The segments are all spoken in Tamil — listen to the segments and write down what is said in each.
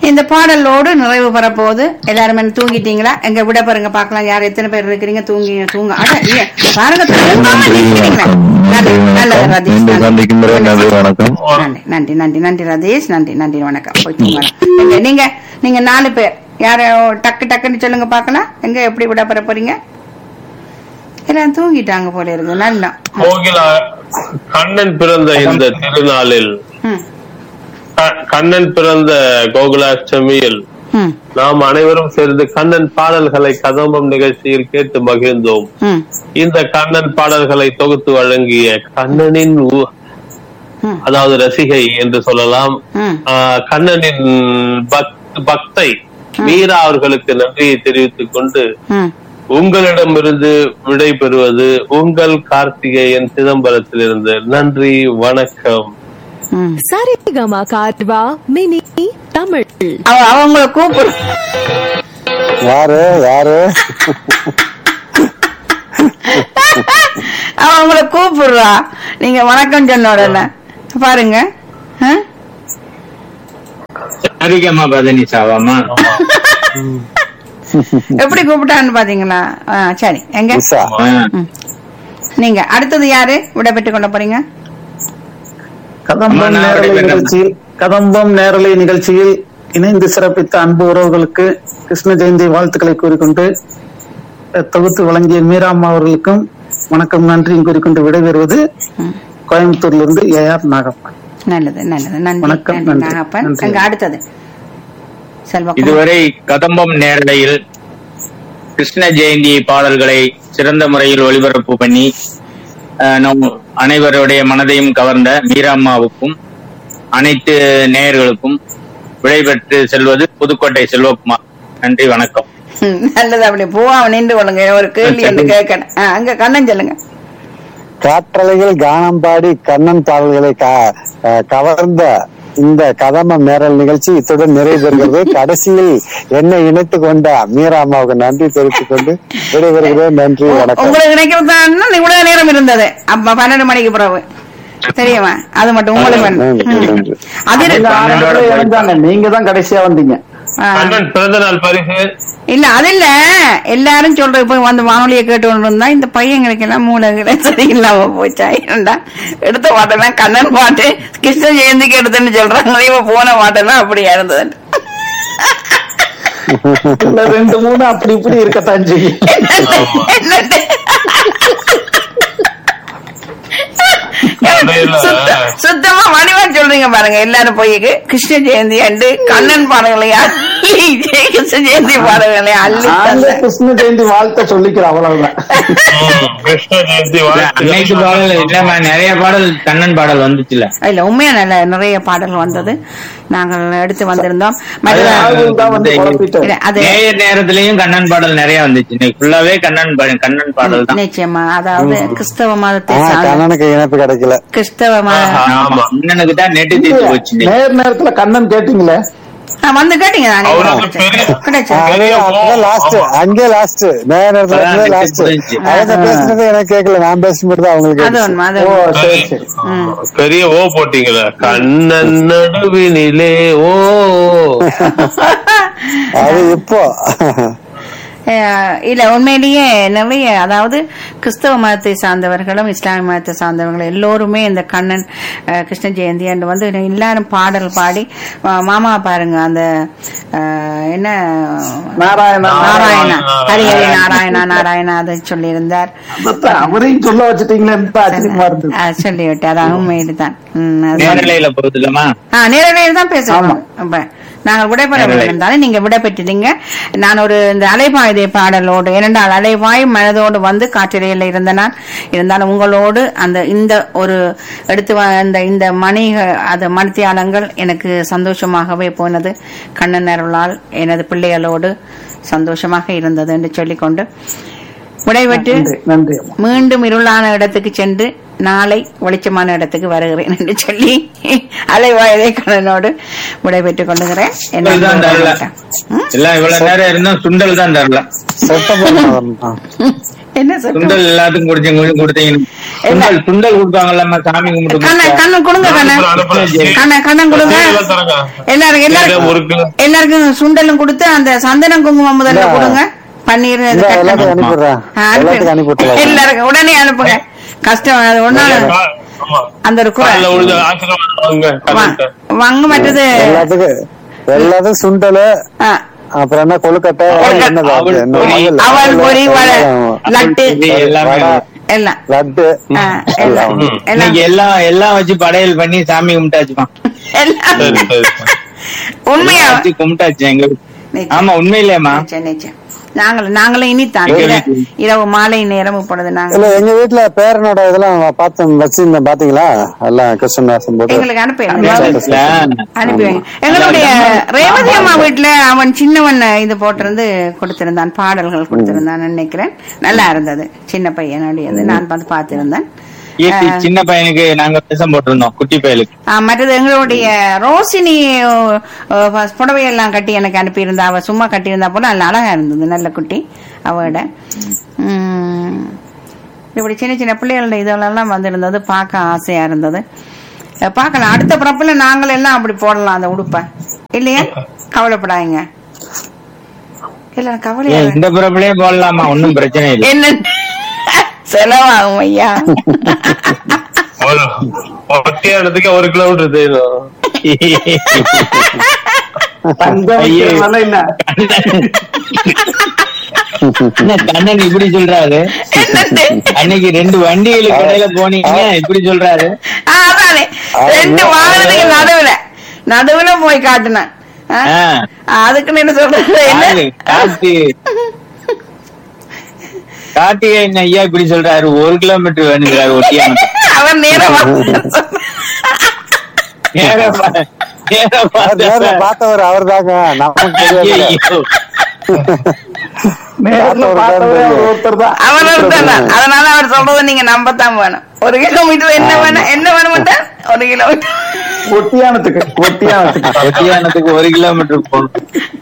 இந்த பாடலோடு நிறைவு பெறப்போகுது எல்லாரும் என்ன தூங்கிட்டீங்களா எங்க விட பாருங்க பார்க்கலாம் யார் எத்தனை பேர் இருக்கிறீங்க தூங்கி தூங்க அட, இல்ல, பாருங்க தூங்காம நிக்கிறீங்களே. நல்லது, நல்லது, ரதீஷ், மீண்டும் நல்லது. சந்திக்கின்றேன் நன்றி வணக்கம் நன்றி நன்றி நன்றி நன்றி ரதீஷ் நன்றி நன்றி வணக்கம் போய் தூங்கலாம் எங்க நீங்க நீங்க நாலு பேர் யார டக்கு டக்குன்னு சொல்லுங்க பார்க்கலாம் எங்க எப்படி விட பெற போறீங்க எல்லாம் தூங்கிட்டாங்க போல இருக்கு நல்லா கோகிலா கண்ணன் பிறந்த இந்த திருநாளில் ம் க- கண்ணன் பிறந்த கோகுலாஷ்டமியில் ம் நாம் அனைவரும் சேர்ந்து கண்ணன் பாடல்களை கதம்பம் நிகழ்ச்சியில் கேட்டு மகிழ்ந்தோம் ம் இந்த கண்ணன் பாடல்களை தொகுத்து வழங்கிய கண்ணனின் உ- ம். அதாவது ரசிகை என்று சொல்லலாம் ம் ஆஹ் கண்ணனின் பக்- பக்தை மீரா அவர்களுக்கு நன்றியை தெரிவித்துக் கொண்டு ம் உங்களிடமிருந்து விடை பெறுவது உங்கள் கார்த்திகேயன் சிதம்பரத்திலிருந்து நன்றி வணக்கம் ம் சரிகமா கார்வா மினி தமிழ் அவ அவங்கள கூப்பிடு யாரு யாரு அவ அவங்கள கூப்பிடுறா நீங்க வணக்கம் சொன்ன உடனே பாருங்க ஆ? சரிகம்மா பதனி சாவாமா எப்படி கூப்பிட்டான்னு பாத்தீங்களா ஆ, சரி எங்க உஷா ம். நீங்க அடுத்தது யாரு விட பெற்று கொள்ள போறீங்க கதம்பம் அம்மா, நான் நேரலை ரெடி நிகழ்ச்சியில் கதம்பம் நேரலை நிகழ்ச்சியில் இணைந்து சிறப்பித்த அன்பு உறவுகளுக்கு கிருஷ்ண ஜெயந்தி வாழ்த்துக்களை கூறிக்கொண்டு அஹ், தொகுத்து வழங்கிய மீராம்மா அவர்களுக்கும் வணக்கம் நன்றியும் கூறிக்கொண்டு விடைபெறுவது ம். கோயம்புத்தூர்லிருந்து ஏ ஆர் நாகப்பன் நல்லது நல்லது நன்றி வணக்கம், நன்றி நன்றி. நாகப்பன் நன்றி. அங்க அடுத்தது செல்வகுமார் இதுவரை கதம்பம் நேரலையில் கிருஷ்ண ஜெயந்தி பாடல்களை சிறந்த முறையில் ஒளிபரப்பு பண்ணி அஹ், நம் அனைவருடைய மனதையும் கவர்ந்த மீராம்மாவுக்கும் அனைத்து நேயர்களுக்கும் விடைபெற்று செல்வது புதுக்கோட்டை செல்வகுமார் நன்றி வணக்கம் ம், நல்லது அப்படி போவாம நின்று கொள்ளுங்க ஒரு கேள்வி என்று கேட்கணும் ஆ, அங்க கண்ணன் சொல்லுங்க காற்றலைகள் கானம் பாடி கண்ணன் பாடல்களை க- அஹ் கவர்ந்த இந்த கதம்பம் நேரல் நிகழ்ச்சி இத்துடன் நிறைவு பெறுகிறது கடைசியில் என்னை இணைத்துக் கொண்ட மீரா அம்மாவுக்கு நன்றி தெரிவித்துக் கொண்டு விடைபெறுகிறேன் நன்றி வணக்கம் உங்களுக்கு நினைக்கிறது இவ்வளவு நேரம் இருந்தது அப்ப பன்னெண்டு மணிக்கு பிறகு தெரியுமா அது மட்டும் உங்களுக்கு வேணும். நன்றி, ம். நன்றி. அது இல்ல, இருக்கு. ஆரம்பத்துல இணைஞ்சாங்க நீங்க தான் கடைசியா வந்தீங்க ஆ. கண்ணன் பிறந்த நாள் பரிசு இல்ல அது இல்ல எல்லாரும் சொல்ற இப்ப வந்து வானொலியை கேட்டு கொண்டு இருந்தா இந்த பையங்களுக்கு எல்லாம் மூளைகளை சரியில்லாம போச்சா ஏன்டா எடுத்த பாட்டெல்லாம் கண்ணன் பாட்டு கிருஷ்ண ஜெயந்திக்கு எடுத்துன்னு சொல்றாங்க இவ போன பாட்டெல்லாம் அப்படியா இருந்தது இல்ல ரெண்டு மூணு அப்படி இப்படி இருக்கத்தான் செய்யும் என்னண்டு? கடையில சுத்த- சுத்தமா மணிவா சொல்றீங்க பாருங்க எல்லாரும் போய் கிருஷ்ண ஜெயந்தி அண்டு கண்ணன் பாடல்களை அள்ளி கிருஷ்ண ஜெயந்தி பாடல்களை அள்ளி நாங்க தந்த கிருஷ்ண ஜெயந்தி வாழ்த்த சொல்லிக்கிறோம் அவ்வளவுதான் ம், கிருஷ்ண ஜெயந்தி அன்னைக்கு பாடல் இல்லம்மா நிறைய பாடல் கண்ணன் பாடல் வந்துச்சுல இல்ல உண்மையா நல்ல நிறைய பாடல் வந்தது நாங்கள் எடுத்து வந்திருந்தோம் மற்ற- ஆளுகள் தான் வந்து குழப்பிட்டு இல்ல, அது நேயர் நேரத்திலயும் கண்ணன் பாடல் நிறைய வந்துச்சு இன்னைக்கு ஃபுல்லாவே கண்ணன் பா- கண்ணன் பாடல் தான் நிச்சயமா அதாவது கிறிஸ்தவ மதத்தை ஆஹ் சார்ந்த கண்ணனுக்கு இணைப்பு கிடைக்கல கிறிஸ்தவ மத ஆமா கண்ணனுக்கு தான் நெட்டு தீர்த்து போச்சு இன்னைக்கு. நேர் நேரத்துல கண்ணன் கேட்டீங்களே ஆ, வந்து கேட்டீங்க தானே அவருக்கு பெரிய- கிடைச்சது பெரிய ஓ- லாஸ்ட் ஆமா. அங்கே லாஸ்ட் நேரத்துல அதான் லாஸ்ட் புரிஞ்சுச்சு. அவங்க பேசுனது எனக்கு கேட்கல நான் பேசும்போது அவங்களுக்கு அது கேட்டுச்சு. உண்மை அது ஓ உண்மை. சரி சரி ஆமா. பெரிய ஓ போட்டீங்களா கண்ணன் நடுவினிலே ஓ அது இப்போ அஹ் இல்ல உண்மையிலேயே நிறைய அதாவது கிறிஸ்தவ மதத்தை சார்ந்தவர்களும் இஸ்லாமிய மதத்தை சார்ந்தவர்களும் எல்லோருமே இந்த கண்ணன் அஹ், கிருஷ்ண ஜெயந்தி அன்று வந்து எல்லாரும் பாடல் பாடி அஹ், மாமா பாருங்க அந்த அஹ், என்ன நாராயணா நாராயணா ஹரி ஹரி நாராயணா நாராயணா அதை சொல்லியிருந்தார் அதான் அவரையும் சொல்ல வச்சுட்டீங்களே ஆச்சரியமா இருந்தது அஹ், சொல்லிவிட்டு அது உண்மையில்தான் ம், அது- நேரலையில போகுது இல்லம்மா ஆ நேரடியில் தான் பேசுறோம் அப்ப நாங்கள் விடைபெற நேரலை. இருந்தாலும் நீங்க விடை பெற்றீங்க நான் ஒரு இந்த அலைபாயுதை பாடலோடு இரண்டால் அலைவாய் மனதோடு வந்து காற்றிலையில் இருந்த நான் இருந்தாலும் உங்களோடு அந்த இந்த ஒரு எடுத்து வந்த இந்த மணி அது மணித்தியாலங்கள் எனக்கு சந்தோஷமாகவே போனது கண்ணன் அருளால் எனது பிள்ளைகளோடு சந்தோஷமாக இருந்தது என்று சொல்லிக்கொண்டு விடைபெற்று நன்றி நன்றி அம்மா மீண்டும் இருளான இடத்துக்கு சென்று நாளை வெளிச்சமான இடத்துக்கு வருகிறேன் என்று சொல்லி அலைவாயதை கண்ணனோடு விடைபெற்றுக் கொள்ளுகிறேன் சுண்டல் தான் தரல ம்? எல்லாம் இவ்வளவு நேரம் இருந்தும் சுண்டல் தான் தரல செப்டம்பர் மாதம் தான் என்ன சொல்ற சுண்டல் எல்லாத்துக்கும் குடிச்சீங்க கொஞ்சம் கொடுத்தீங்க சுண்டல் சுண்டல் கொடுப்பாங்கல்ல சாமி கும்பிட்டு கண்ண முடிச்சா. கண்ணு கொடுங்க கண்ணு கண்ண கண்ணன் கொடுங்க சீக்கிரம் தரங்க. எல்லாருக்கும் எல்லாருக்கும் ஒரு கிலோ. எல்லாருக்கும் சுண்டலும் கொடுத்து அந்த சந்தனம் குங்குமம் முதல்ல இல்ல. கொடுங்க பன்னீர் இது இந்த கட்டணும். எல்லாத்தையும் அனுப்பிடுறேன் ஆ, எல்லாத்துக்கும் அனுப்பிடுங்க. அனுப்பிவிட்டுலாம் எல்லாருக்கும் உடனே அனுப்புங்க கஷ்டம் அது ஒன்னால ஆமா. அந்த ஒரு குறை காலைல விழுந்து ஆசீர்வாதம் வாங்க, கண்ணன்ட்ட. வாங்க மற்றது எல்லாத்துக்கும் எல்லாத்துக்கும் சுண்டலு ஆ, அப்புறம் என்ன கொழுக்கட்டை கொழுக்கட்டை. என்னது அது? அவல் என்ன பொரி. அவல், அவல் பொரி வடை ஆமா. லட்டு இது எல்லாமே வடை, எல்லாம் லட்டு ஆ, எல்லாம் ம். எல்லாம் இன்னைக்கு எல்லாம் எல்லாம் வச்சு படையல் பண்ணி சாமி கும்பிட்டாச்சுமா எல்லாம் சரி சரி உண்மையா எல்லாம் வச்சு கும்பிட்டாச்சு எங்க நிச்சயம். ஆமா உண்மையிலேயம்மா நிச்சயம், நிச்சயம். நாங்கள் நாங்களும் இனித்தான் எங்க இர- வீட்டுல. இரவு மாலை நேரம் இப்பொழுது நாங்கள் இல்ல எங்க வீட்டுல பேரனோட இதெல்லாம் பார்த்து வச்சிருந்தேன் பாத்தீங்களா எல்லாம் கிருஷ்ணதாசன் போட்டு எங்களுக்கு அனுப்பி இல்ல. அனுப்பி வைங்க எங்களுடைய ரேவதி அம்மா வீட்டுல அவன் சின்னவன் இது போட்டிருந்து கொடுத்திருந்தான் பாடல்கள் கொடுத்திருந்தான் நினைக்கிறேன் நல்லா இருந்தது சின்ன பையனுடையது நான் பார்த்து பார்த்திருந்தேன் கீர்த்தி சின்ன பையனுக்கு நாங்க விஷம் போட்டிருந்தோம் குட்டி பயலுக்கு ஆ, மற்றது எங்களுடைய ரோசினி அஹ், புடவையெல்லாம் கட்டி எனக்கு அனுப்பியிருந்தா அவ சும்மா கட்டியிருந்தா போல நல்ல அழகா இருந்தது நல்ல குட்டி அவட உம், இப்படி சின்ன சின்ன பிள்ளைகளோட இதெல்லாம் வந்திருந்தது பார்க்க ஆசையா இருந்தது அஹ், பார்க்கலாம் அடுத்த பிறப்புல நாங்கள் எல்லாம் அப்படி போடலாம் அந்த உடுப்பை இல்லையா கவலைப்படாதீங்க இல்ல கவலையா ஏன் இந்த பிறப்புலயே போடலாமா ஒன்னும் பிரச்சனை இல்லை என்ன செலவாகும் ஐயா ஒரு ஒட்டியானதுக்கு ஒரு கிலோமீட்டர் தெரியும் தங்கம் ஐயோ. வைக்கிறதுனால என்ன என்ன கண்ணன் இப்படி சொல்றாரு என்னது? அன்னைக்கு ரெண்டு வண்டிகளுக்கு இடையில போனீங்க இப்படி சொல்றாரு ஆ, அதானே ரெண்டு வாகனத்துக்கு நடுவுல நடுவுல போய் காட்டுனேன் ஆ? ஆ. ஆ, அதுக்குன்னு என்ன சொல்றது என்ன யாரு? கார்த்தி கார்த்திகேயன் ஐயா இப்படி சொல்றாரு ஒரு கிலோமீட்டர் வேணுங்கிறாரு ஒட்டியாம அவன் நேரம் நேரா பா- நேரா நேர்ல பார்த்தா- பார்த்தவர் அவர் தாங்க நமக்கு தெரியாது ஐயையோ. நேர்ல பார்த்தவரே அவர் ஒருத்தர் தான் அவன் ஒருத்தன் தான். அதனால அவர் சொல்றதை நீங்க நம்பத்தான் வேணும் ஒரு கிலோமீட்டர் என்ன வேணும் என்ன வேணும் ஒரு கிலோமீட்டர் ஒட்டியானத்துக்கு ஒட்டியானத்துக்கு ஒட்டியானத்துக்கு ஒரு கிலோமீட்டர் போகணும்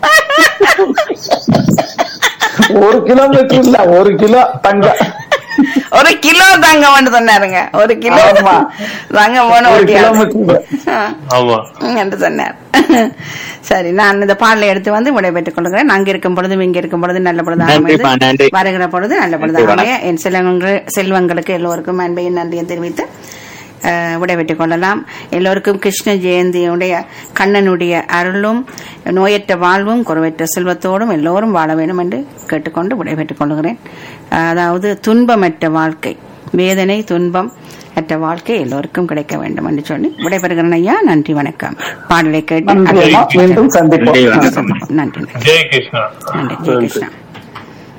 ஒரு கிலோமீட்டர் இல்ல ஒரு கிலோ தங்கம் ஒரு கிலோ தங்கம் வேணும் சொன்னாருங்க ஒரு கிலோ ஆமா. தங்கம் வேணும் ஒரு ஒட்டியாரு. கிலோமீட்டர் ஆ. ஆமா ம், என்று சொன்னார் சரி நான் இந்த பாடலை எடுத்து வந்து விடைபெற்றுக் கொள்கிறேன் அங்க இருக்கும் பொழுதும் இங்க இருக்கும் பொழுது நல்ல பொழுது நன்றிப்பா, அமைந்து நன்றி. வருகிற பொழுது நல்ல பொழுது நன்றி, அமைய என் செல்வங்கள் செல்வங்களுக்கு எல்லோருக்கும் அன்பையும் நன்றியை தெரிவித்து அஹ், விடைபெற்றுக் கொள்ளலாம் எல்லோருக்கும் கிருஷ்ண ஜெயந்தியுடைய கண்ணனுடைய அருளும் நோயற்ற வாழ்வும் குறைவற்ற செல்வத்தோடும் எல்லோரும் வாழ வேண்டும் என்று கேட்டுக்கொண்டு விடைபெற்றுக் கொள்கிறேன் அதாவது துன்பமற்ற வாழ்க்கை வேதனை துன்பம் அற்ற வாழ்க்கை எல்லோருக்கும் கிடைக்க வேண்டும் என்று சொல்லி விடைபெறுகிறேன் ஐயா நன்றி வணக்கம் பாடலை கேட்டு நன்றி அம்மா. மீண்டும் சந்திப்போம் நன்றி, வணக்கம். நன்றி நன்றி ஜெய் கிருஷ்ணா நன்றி ஜெய் கிருஷ்ணா